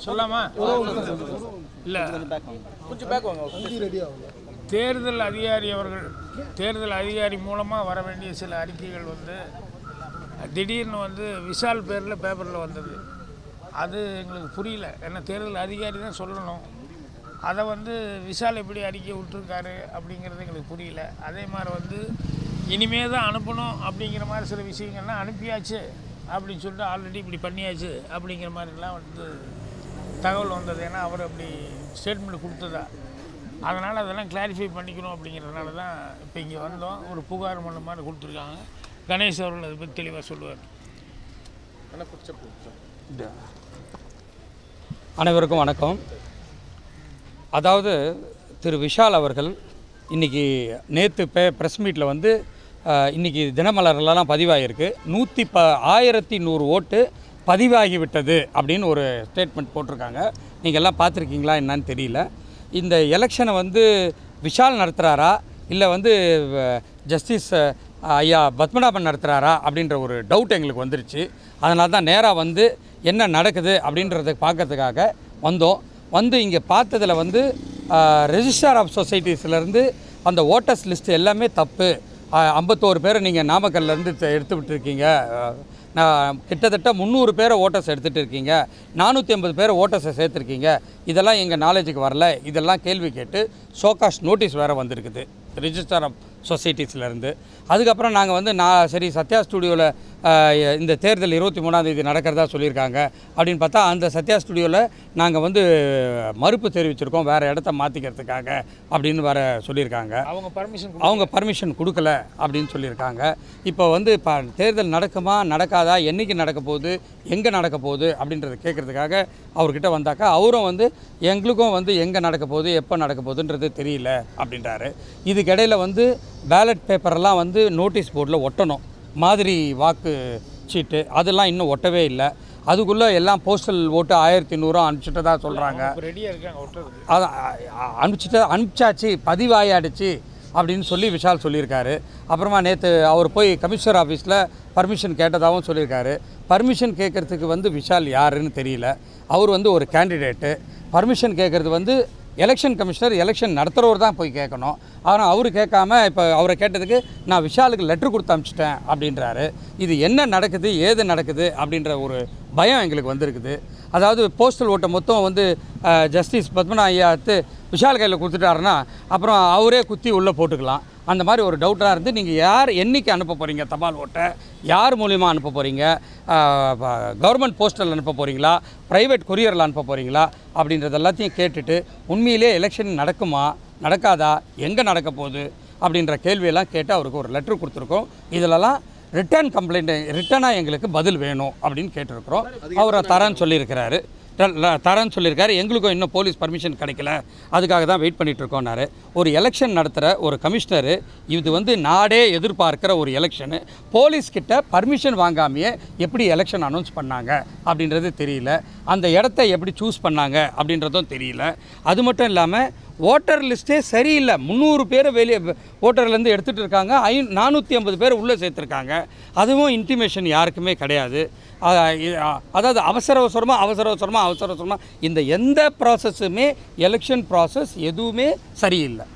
சொல்லாமா இல்லை கொஞ்சம் பேக் வாங்க தேர்தல் அதிகாரி அவர்கள் தேர்தல் அதிகாரி மூலமாக வர வேண்டிய சில அறிக்கைகள் வந்து திடீர்னு வந்து விஷால் பேரில் பேப்பரில் வந்தது அது எங்களுக்கு புரியல ஏன்னா தேர்தல் அதிகாரி தான் சொல்லணும் அதை வந்து விஷால் எப்படி அறிக்கை விட்டுருக்காரு அப்படிங்கிறது எங்களுக்கு புரியல அதே மாதிரி வந்து இனிமே தான் அனுப்பணும் அப்படிங்கிற மாதிரி சில விஷயங்கள்லாம் அனுப்பியாச்சு அப்படின்னு சொல்லிட்டு ஆல்ரெடி இப்படி பண்ணியாச்சு அப்படிங்கிற மாதிரிலாம் வந்து தகவல் வந்தது ஏன்னா அவர் அப்படி ஸ்டேட்மெண்ட் கொடுத்ததா அதனால் அதெல்லாம் கிளாரிஃபை பண்ணிக்கணும் அப்படிங்கிறதுனால தான் இப்போ இங்கே வந்தோம் ஒரு புகார் மனு மாதிரி கொடுத்துருக்காங்க கணேஷ் அவர்கள் அதை பற்றி தெளிவாக சொல்லுவார் ஆனால் பிடிச்ச பிடிச்ச அனைவருக்கும் வணக்கம் அதாவது திரு விஷால் அவர்கள் இன்றைக்கி நேற்று பே ப்ரெஸ் மீட்டில் வந்து அஹ், இன்னைக்கு தினமலர்லலாம் பதிவாகிருக்கு நூற்றி ப ஆயிரத்தி நூறு ஓட்டு பதிவாகி விட்டது அப்படின்னு ஒரு ஸ்டேட்மெண்ட் போட்டிருக்காங்க நீங்கள் எல்லாம் பார்த்துருக்கீங்களா என்னன்னு தெரியல இந்த எலெக்ஷனை வந்து விஷால் நடத்துகிறாரா இல்லை வந்து ஜஸ்டிஸ் ஐயா பத்மநாபன் நடத்துகிறாரா அப்படின்ற ஒரு டவுட் எங்களுக்கு வந்துருச்சு அதனால தான் நேராக வந்து என்ன நடக்குது அப்படின்றத பார்க்கறதுக்காக வந்தோம் வந்து இங்கே பார்த்ததில் வந்து ரெஜிஸ்டார் ஆஃப் சொசைட்டிஸ்லேருந்து அந்த ஓட்டர்ஸ் லிஸ்ட் எல்லாமே தப்பு ஐம்பத்தோரு பேரை நீங்கள் நாமக்கல்லேருந்து எடுத்து விட்டுருக்கீங்க அஹ், நான் கிட்டத்தட்ட முந்நூறு பேரை ஓட்டர்ஸ் எடுத்துகிட்டு இருக்கீங்க நானூற்றி ஐம்பது பேரை ஓட்டர்ஸை சேர்த்துருக்கீங்க இதெல்லாம் எங்கள் நாலேஜுக்கு வரல இதெல்லாம் கேள்வி கேட்டு ஷோகாஸ் நோட்டீஸ் வேறு வந்திருக்குது ரிஜிஸ்டர் ஆஃப் சொசைட்டிஸ்லேருந்து அதுக்கப்புறம் நாங்கள் வந்து நான் சரி சத்யா ஸ்டுடியோவில் இந்த தேர்தல் இருபத்தி மூணாந்தேதி நடக்கிறதா சொல்லியிருக்காங்க அப்படின்னு பார்த்தா அந்த சத்யா ஸ்டுடியோவில் நாங்கள் வந்து மறுப்பு தெரிவிச்சிருக்கோம் வேறு இடத்த மாற்றிக்கிறதுக்காக அப்படின்னு வேற சொல்லியிருக்காங்க அவங்க பர்மிஷன் அவங்க பர்மிஷன் கொடுக்கல அப்படின்னு சொல்லியிருக்காங்க இப்போ வந்து இப்போ தேர்தல் நடக்குமா நடக்காதா என்னைக்கு நடக்க போகுது எங்கே நடக்க போகுது அப்படின்றத கேட்குறதுக்காக அவர்கிட்ட வந்தாக்கா அவரும் வந்து எங்களுக்கும் வந்து எங்கே நடக்க போகுது எப்போ நடக்க போகுதுன்றது தெரியல அப்படின்றாரு இதுக்கிடையில் வந்து பேலட் பேப்பரெல்லாம் வந்து நோட்டீஸ் போர்டில் ஒட்டணும் மாதிரி வாக்கு சீட்டு அதெல்லாம் இன்னும் ஒட்டவே இல்லை அதுக்குள்ளே எல்லாம் போஸ்டல் ஓட்டு ஆயிரத்தி நூறும் அனுப்பிச்சிட்டதா சொல்கிறாங்க ரெடியாக இருக்காங்க ஒட்டுறதுக்கு அதை அனுப்பிச்சிட்டு அனுப்பிச்சாச்சு பதிவாயாடுச்சு அப்படின்னு சொல்லி விஷால் சொல்லியிருக்காரு அப்புறமா நேற்று அவர் போய் கமிஷனர் ஆஃபீஸில் பர்மிஷன் கேட்டதாகவும் சொல்லியிருக்காரு பர்மிஷன் கேட்குறதுக்கு வந்து விஷால் யாருன்னு தெரியல அவர் வந்து ஒரு கேண்டிடேட்டு பர்மிஷன் கேட்குறது வந்து எலெக்ஷன் கமிஷனர் எலெக்ஷன் நடத்துகிறவர் தான் போய் கேட்கணும் ஆனால் அவர் கேட்காம இப்போ அவரை கேட்டதுக்கு நான் விஷாலுக்கு லெட்ரு கொடுத்து அனுப்பிச்சிட்டேன் அப்படின்றாரு இது என்ன நடக்குது ஏது நடக்குது அப்படின்ற ஒரு பயம் எங்களுக்கு வந்திருக்குது அதாவது போஸ்டல் ஓட்டை மொத்தம் வந்து ஜஸ்டிஸ் பத்மநாப ஐயா எடுத்து விஷால் கையில் கொடுத்துட்டாருன்னா அப்புறம் அவரே குத்தி உள்ளே போட்டுக்கலாம் அந்த மாதிரி ஒரு டவுட்டாக இருந்து நீங்கள் யார் என்னைக்கு அனுப்ப போகிறீங்க தபால் ஓட்டை யார் மூலியமாக அனுப்ப போகிறீங்க கவர்மெண்ட் போஸ்டல் அனுப்ப போகிறீங்களா ப்ரைவேட் கொரியரில் அனுப்ப போகிறீங்களா அப்படின்றது எல்லாத்தையும் கேட்டுட்டு உண்மையிலே எலெக்ஷன் நடக்குமா நடக்காதா எங்கே நடக்க போகுது அப்படின்ற கேள்வியெல்லாம் கேட்டு அவருக்கு ஒரு லெட்ரு கொடுத்துருக்கோம் இதிலலாம் ரிட்டர்ன் கம்ப்ளைண்ட் ரிட்டனாக எங்களுக்கு பதில் வேணும் அப்படின்னு கேட்டிருக்கிறோம் அவரை தரேன்னு சொல்லியிருக்கிறாரு த- ல- தரேன்னு சொல்லியிருக்காரு எங்களுக்கும் இன்னும் போலீஸ் பர்மிஷன் கிடைக்கல அதுக்காக தான் வெயிட் பண்ணிட்டு இருக்கோம்னாரு ஒரு எலெக்ஷன் நடத்துகிற ஒரு கமிஷனரு இது வந்து நாடே எதிர்பார்க்கிற ஒரு எலெக்ஷனு போலீஸ் கிட்ட பர்மிஷன் வாங்காமையே எப்படி எலெக்ஷன் அனௌன்ஸ் பண்ணாங்க அப்படின்றது தெரியல அந்த இடத்த எப்படி சூஸ் பண்ணாங்க அப்படின்றதும் தெரியல அது மட்டும் இல்லாமல் ஓட்டர் லிஸ்ட்டே சரியில்லை முந்நூறு பேரை வெளியே ஓட்டர்லேருந்து எடுத்துகிட்டு இருக்காங்க ஐ நானூற்றி ஐம்பது பேர் உள்ளே சேர்த்துருக்காங்க அதுவும் இன்டிமேஷன் யாருக்குமே கிடையாது அ- இ- அ- அதாவது அவசர அவசரமாக அவசர அவசரமாக அவசர அவசரமாக இந்த எந்த ப்ராசஸுமே எலெக்ஷன் ப்ராசஸ் எதுவுமே சரியில்லை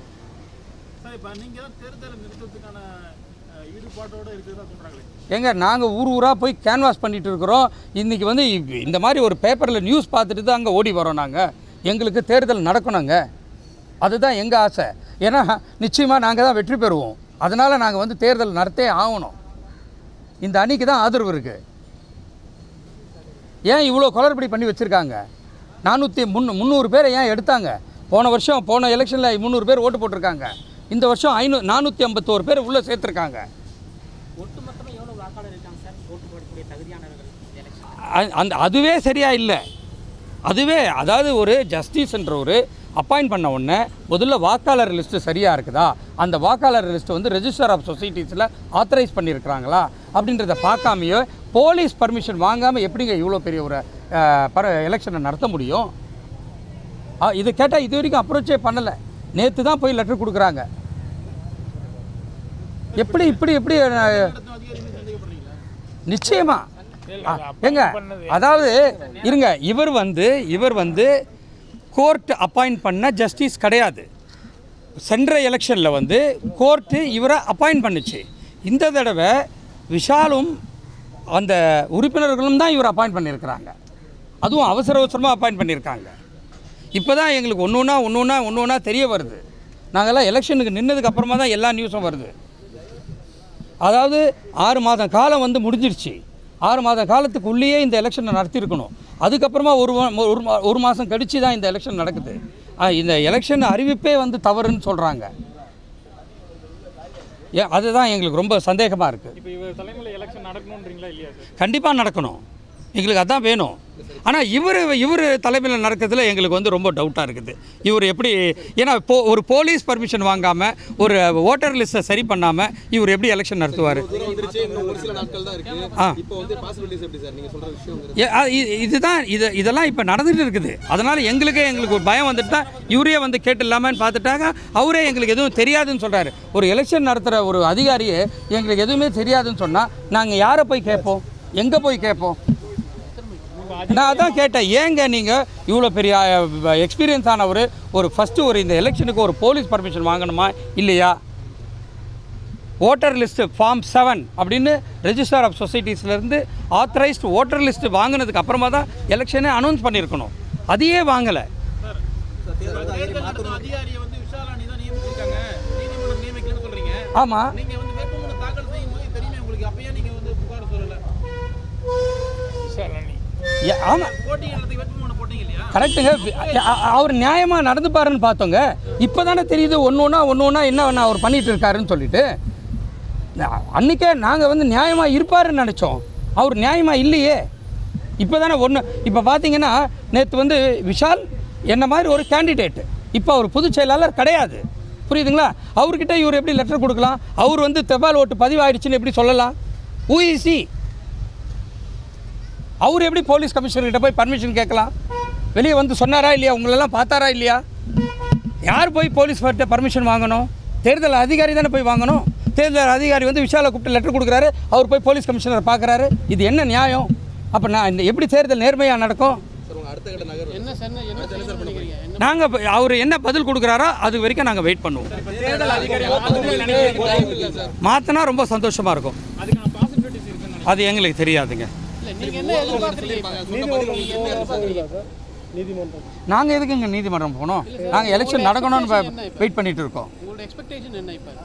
சார் இப்போ நீங்கள் தான் தேர்தலை நிறுத்தத்துக்கான அஹ், ஈடுபாட்டோட இருக்கிறதா சொல்கிறாங்களே ஏங்க நாங்கள் ஊர் ஊராக போய் கேன்வாஸ் பண்ணிட்டு இருக்கிறோம் இன்றைக்கி வந்து இ- இந்த மாதிரி ஒரு பேப்பரில் நியூஸ் பார்த்துட்டு தான் அங்கே ஓடி வரோம் நாங்கள் எங்களுக்கு தேர்தல் நடக்கணுங்க அதுதான் எங்கள் ஆசை ஏன்னா நிச்சயமாக நாங்கள் தான் வெற்றி பெறுவோம் அதனால் நாங்கள் வந்து தேர்தல் நடத்தே ஆகணும் இந்த அணிக்கு தான் ஆதரவு இருக்குது ஏன் இவ்வளோ குளறுபடி பண்ணி வச்சுருக்காங்க நானூற்றி முன் முந்நூறு பேரை ஏன் எடுத்தாங்க போன வருஷம் போன எலெக்ஷனில் முந்நூறு பேர் ஓட்டு போட்டிருக்காங்க இந்த வருஷம் ஐநூ நானூற்றி ஐம்பத்தோரு பேர் உள்ளே சேர்த்துருக்காங்க ஒட்டுமொத்தமாக எவ்வளோ வாக்காளர் இருக்காங்க சார் ஓட்டு போடக்கூடிய தகுதியானவர்கள் எலெக்ஷன் அ- அந்த அதுவே சரியா இல்லை அதுவே அதாவது ஒரு ஜஸ்டிஸ்ன்ற ஒரு அப்பாயிண்ட் பண்ண உடனே முதல்ல வாக்காளர் லிஸ்ட்டு சரியாக இருக்குதா அந்த வாக்காளர் லிஸ்ட்டு வந்து ரெஜிஸ்டர் ஆஃப் சொசைட்டிஸில் ஆத்தரைஸ் பண்ணியிருக்கிறாங்களா அப்படின்றத பார்க்காமையோ போலீஸ் பர்மிஷன் வாங்காமல் எப்படிங்க இவ்வளோ பெரிய ஒரு அஹ், பர எலெக்ஷனை நடத்த முடியும் ஆ, இது கேட்டால் இது வரைக்கும் அப்ரோச்சே பண்ணலை நேற்று தான் போய் லெட்டர் கொடுக்குறாங்க எப்படி இப்படி எப்படி அஹ், அதிகாரிகள் சந்தேகப்படுறீங்களா நிச்சயமா இல்ல, ஆ, அது appoint ஏங்க பண்ணது. அதாவது இருங்க இவர் வந்து இவர் வந்து கோர்ட் அப்பாயிண்ட் பண்ண ஜஸ்டிஸ் கிடையாது சென்ற எலெக்ஷனில் வந்து கோர்ட்டு இவரை அப்பாயிண்ட் பண்ணுச்சு இந்த தடவை விஷாலும் அந்த உறுப்பினர்களும் தான் இவர் அப்பாயிண்ட் பண்ணியிருக்கிறாங்க அதுவும் அவசர அவசரமாக அப்பாயிண்ட் பண்ணியிருக்காங்க இப்போ தான் எங்களுக்கு ஒன்று ஒன்றா ஒன்று ஒன்றா ஒன்று ஒன்றா தெரிய வருது நாங்கள்லாம் எலெக்ஷனுக்கு நின்னதுக்கு அப்புறமா தான் எல்லா நியூஸும் வருது அதாவது ஆறு மாதம் காலம் வந்து முடிஞ்சிருச்சு ஆறு மாத காலத்துக்குள்ளேயே இந்த எலெக்ஷனை நடத்தியிருக்கணும் அதுக்கப்புறமா ஒரு வா- ஒரு மா- ஒரு மாதம் கழிச்சு தான் இந்த எலெக்ஷன் நடக்குது ஆ, இந்த எலெக்ஷன் அறிவிப்பே வந்து தவறுன்னு சொல்கிறாங்க ஏ அதுதான் எங்களுக்கு ரொம்ப சந்தேகமாக இருக்குது இப்போ இவர் தலைமையில் எலெக்ஷன் நடக்கணுன்றீங்களா இல்லையா சார் கண்டிப்பாக நடக்கணும் எங்களுக்கு அதான் வேணும் ஆனால் இவர் இவர் தலைமையில் நடக்கிறதுல எங்களுக்கு வந்து ரொம்ப டவுட்டாக இருக்குது இவர் எப்படி ஏன்னா போ ஒரு போலீஸ் பர்மிஷன் வாங்காமல் ஒரு ஓட்டர் லிஸ்ட்டை சரி பண்ணாமல் இவர் எப்படி எலெக்ஷன் நடத்துவார் தூரம் வந்துருச்சு இன்னும் ஒரு சில நாட்கள் தான் இருக்கு ஆ. இப்போ வந்து பாசிபிலிட்டிஸ் எப்படி சார் நீங்க சொல்ற விஷயம் ஏ, அ, இ- இதுதான் இது இதெல்லாம் இப்போ நடந்துட்டு இருக்குது அதனால் எங்களுக்கே எங்களுக்கு ஒரு பயம் வந்துட்டா இவரே வந்து கேட்டு இல்லாமல் பார்த்துட்டாங்க அவரே எங்களுக்கு எதுவும் தெரியாதுன்னு சொல்கிறாரு ஒரு எலெக்ஷன் நடத்துகிற ஒரு அதிகாரியே எங்களுக்கு எதுவுமே தெரியாதுன்னு சொன்னால் நாங்கள் யாரை போய் கேட்போம் எங்கே போய் கேட்போம் நான் அதான் கேட்டேன் ஏங்க நீங்கள் இவ்வளோ பெரிய எக்ஸ்பீரியன்ஸ் ஆனவர் ஒரு ஃபஸ்ட்டு ஒரு இந்த எலெக்ஷனுக்கு ஒரு போலீஸ் பர்மிஷன் வாங்கணுமா இல்லையா ஓட்டர் லிஸ்ட்டு ஃபார்ம் செவன் அப்படின்னு ரெஜிஸ்டர் ஆஃப் சொசைட்டிஸ்லேருந்து ஆத்தரைஸ்டு ஓட்டர் லிஸ்ட்டு வாங்கினதுக்கு அப்புறமா தான் எலெக்ஷனே அனௌன்ஸ் பண்ணியிருக்கணும் அதையே வாங்கலை தேர்தல் நடத்தும் அதிகாரியை வந்து விஷாலானி தான் நியமிச்சிருக்காங்க நீதிமன்றம் நியமிக்கலன்னு சொல்றீங்க ஆமாம் நீங்க வந்து வேட்புமனு தாக்கல் செய்யும் போது தெரியுமே உங்களுக்கு அப்பயே நீங்க வந்து புகார் சொல்லல விசாரணை ஆமாம் போட்டியிடறதுக்கு வேட்புமனு போட்டீங்க இல்லையா கரெக்டுங்க அ- அ- அவர் நியாயமாக நடந்துப்பாருன்னு பார்த்தோங்க இப்போ தானே தெரியுது ஒன்று ஒன்றா ஒன்று ஒன்றா என்ன வேணா அவர் பண்ணிட்டு இருக்காருன்னு சொல்லிட்டு நா- அன்னைக்கே நாங்கள் வந்து நியாயமாக இருப்பாருன்னு நினச்சோம் அவர் நியாயமாக இல்லையே இப்போ தானே ஒன்று இப்போ பார்த்தீங்கன்னா நேற்று வந்து விஷால் என்ன மாதிரி ஒரு கேண்டிடேட் இப்போ அவர் பொதுச் செயலாளர் கிடையாது புரியுதுங்களா அவர்கிட்ட இவர் எப்படி லெட்டர் கொடுக்கலாம் அவர் வந்து தபால் ஓட்டு பதிவாயிடுச்சுன்னு எப்படி சொல்லலாம் ஊஇசி அவர் எப்படி போலீஸ் கமிஷனர்கிட்ட போய் பர்மிஷன் கேட்கலாம் வெளியே வந்து சொன்னாரா இல்லையா உங்களெல்லாம் பார்த்தாரா இல்லையா யார் போய் போலீஸ் பர்மிஷன் வாங்கணும் தேர்தல் அதிகாரி தானே போய் வாங்கணும் தேர்தல் அதிகாரி வந்து விஷாலை கூப்பிட்டு லெட்டர் கொடுக்குறாரு அவர் போய் போலீஸ் கமிஷனர் பார்க்குறாரு இது என்ன நியாயம் அப்போ நான் இந்த எப்படி தேர்தல் நேர்மையாக நடக்கும் சார் உங்க அடுத்த கட்ட நகர் என்ன சார் என்ன செய்யணும்னு நினைக்கிறீங்க என்ன நாங்கள் அவர் என்ன பதில் கொடுக்குறாரோ அது வரைக்கும் நாங்கள் வெயிட் பண்ணுவோம் தேர்தல் அதிகாரி மாற்றினா ரொம்ப சந்தோஷமாக இருக்கும் அதுக்கான பாசிபிலிட்டிஸ் இருக்குன்னு அது எங்களுக்கு தெரியாதுங்க இல்ல நீங்க என்ன எதிர்பார்க்குறீங்க நாங்கள் எதுக்குங்க நீதிமன்றம் போனோம் நாங்கள் எலெக்ஷன் நடக்கணும்னு வெயிட் பண்ணிட்டு இருக்கோம் உங்களோட எக்ஸ்பெக்டேஷன் என்ன இப்போ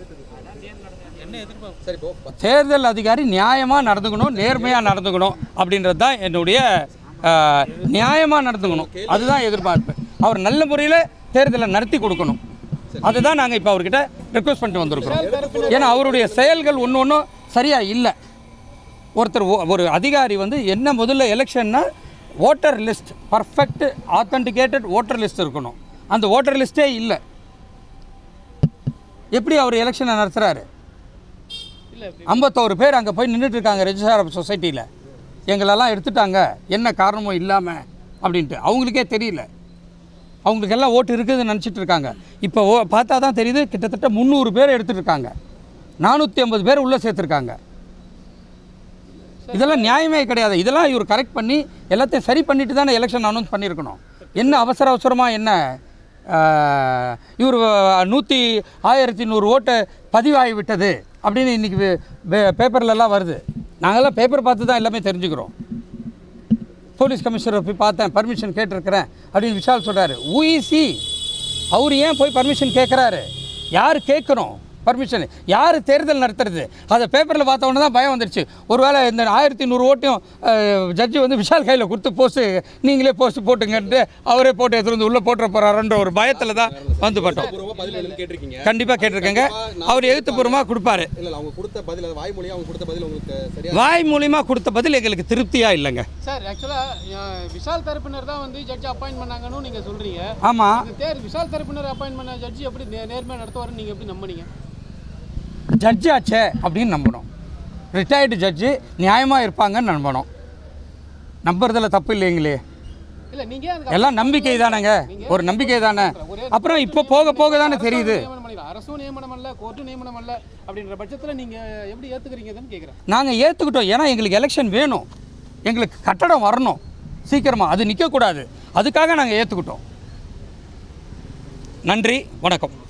சார் இப்போ தேர்தல் அதிகாரி நியாயமாக நடந்துக்கணும் நேர்மையாக நடந்துக்கணும் அப்படின்றது தான் என்னுடைய நியாயமாக நடந்துக்கணும் அதுதான் எதிர்பார்ப்பு அவர் நல்ல முறையில் தேர்தலை நடத்தி கொடுக்கணும் அதுதான் நாங்கள் இப்போ அவர்கிட்ட ரெக்வஸ்ட் பண்ணிட்டு வந்திருக்கிறோம் ஏன்னா அவருடைய செயல்கள் ஒன்று ஒன்றும் சரியாக இல்லை ஒருத்தர் ஓ- ஒரு அதிகாரி வந்து என்ன முதல்ல எலெக்ஷன்னா voter list perfect authenticated voter list இருக்கணும் அந்த ஓட்டர் லிஸ்ட்டே இல்லை எப்படி அவர் எலெக்ஷனை நடத்துகிறாரு இல்ல ஐம்பத்தோரு பேர் அங்கே போய் நின்றுட்டு இருக்காங்க ரெஜிஸ்டார் ஆஃப் சொசைட்டியில் எங்களெல்லாம் எடுத்துட்டாங்க என்ன காரணமும் இல்லாமல் அப்படின்ட்டு அவங்களுக்கே தெரியல அவங்களுக்கு எல்லாம் ஓட்டு இருக்குதுன்னு நினச்சிட்டு இருக்காங்க இப்போ ஓ பார்த்தா தான் தெரியுது கிட்டத்தட்ட முந்நூறு பேர் எடுத்துட்டு இருக்காங்க நானூற்றி ஐம்பது பேர் உள்ளே சேர்த்துருக்காங்க இதெல்லாம் நியாயமே கிடையாது இதெல்லாம் இவர் கரெக்ட் பண்ணி எல்லாத்தையும் சரி பண்ணிட்டு தானே எலெக்ஷன் அனௌன்ஸ் பண்ணியிருக்கணும் என்ன அவசர அவசரமாக என்ன ஆஹ், இவர் நூற்றி ஆயிரத்தி நூறு ஓட்டு பதிவாகி விட்டது அப்படின்னு இன்றைக்கி பேப்பர்லலாம் வருது நாங்கள்லாம் பேப்பர் பார்த்து தான் எல்லாமே தெரிஞ்சுக்கிறோம் போலீஸ் கமிஷனர் போய் பார்த்தேன் பர்மிஷன் கேட்டிருக்கிறேன் அப்படின்னு விஷால் சொல்கிறாரு ஊஇசி அவர் ஏன் போய் பர்மிஷன் கேட்குறாரு யார் கேட்கணும் பர்மிஷன் யார் தேர்தல் நடத்துறது அதை பேப்பரில் பார்த்த உடனே தான் பயம் வந்துருச்சு ஒருவேளை இந்த ஆயிரத்தி நூறு ஓட்டையும் ஜட்ஜி வந்து விஷால் கையில் கொடுத்து போஸ்ட்டு நீங்களே போஸ்ட் போட்டுங்கன்ட்டு அவரே போட்டு எடுத்துட்டு வந்து உள்ளே போட்டுற போகிறாருன்ற ஒரு பயத்தில் தான் வந்து பட்டோம் பூர்வமா பதில் என்னன்னு கேட்டிருக்கீங்க கண்டிப்பாக கேட்டிருக்கேங்க அவர் எழுத்துப்பூர்வமாக கொடுப்பாரு இல்ல இல்ல அவங்க கொடுத்த பதில் அது வாய்மொழியா அவங்க கொடுத்த பதில் உங்களுக்கு சரியா வாய் மூலியமாக கொடுத்த பதில் எங்களுக்கு திருப்தியாக இல்லைங்க சார் ஆக்சுவலாக விஷால் தரப்பினர் தான் வந்து ஜட்ஜ் அப்பாயின்ட் பண்ணாங்கன்னு நீங்கள் சொல்கிறீங்க ஆமாம் இந்த தேர் விஷால் தரப்பினர் அப்பாயின்ட் பண்ண ஜட்ஜி எப்படி நே நேர்மையாக நடத்துவாருன்னு நீங்கள் எப்படி நம்புனீங்க ஜட்ஜ் ஆச்சே அப்படின்னு நம்பணும் ரிட்டையர்டு ஜட்ஜு நியாயமாக இருப்பாங்கன்னு நம்பணும் நம்புறதுல தப்பு இல்லைங்களே இல்லை நீங்கள் அதுக்கு எல்லாம் நம்பிக்கை தானேங்க ஒரு நம்பிக்கை தானே அப்புறம் இப்போ போக போக தானே தெரியுது நியமனம் பண்ணிடலாம் அரசும் நியமனம் அல்ல கோர்ட்டும் நியமனம் அல்ல அப்படின்ற பட்சத்தில் நீங்கள் எப்படி ஏற்றுக்கிறீங்கன்னு கேட்குறேன் நாங்கள் ஏற்றுக்கிட்டோம் ஏன்னா எங்களுக்கு எலெக்ஷன் வேணும் எங்களுக்கு கட்டடம் வரணும் சீக்கிரமாக அது நிற்கக்கூடாது அதுக்காக நாங்கள் ஏற்றுக்கிட்டோம் நன்றி வணக்கம்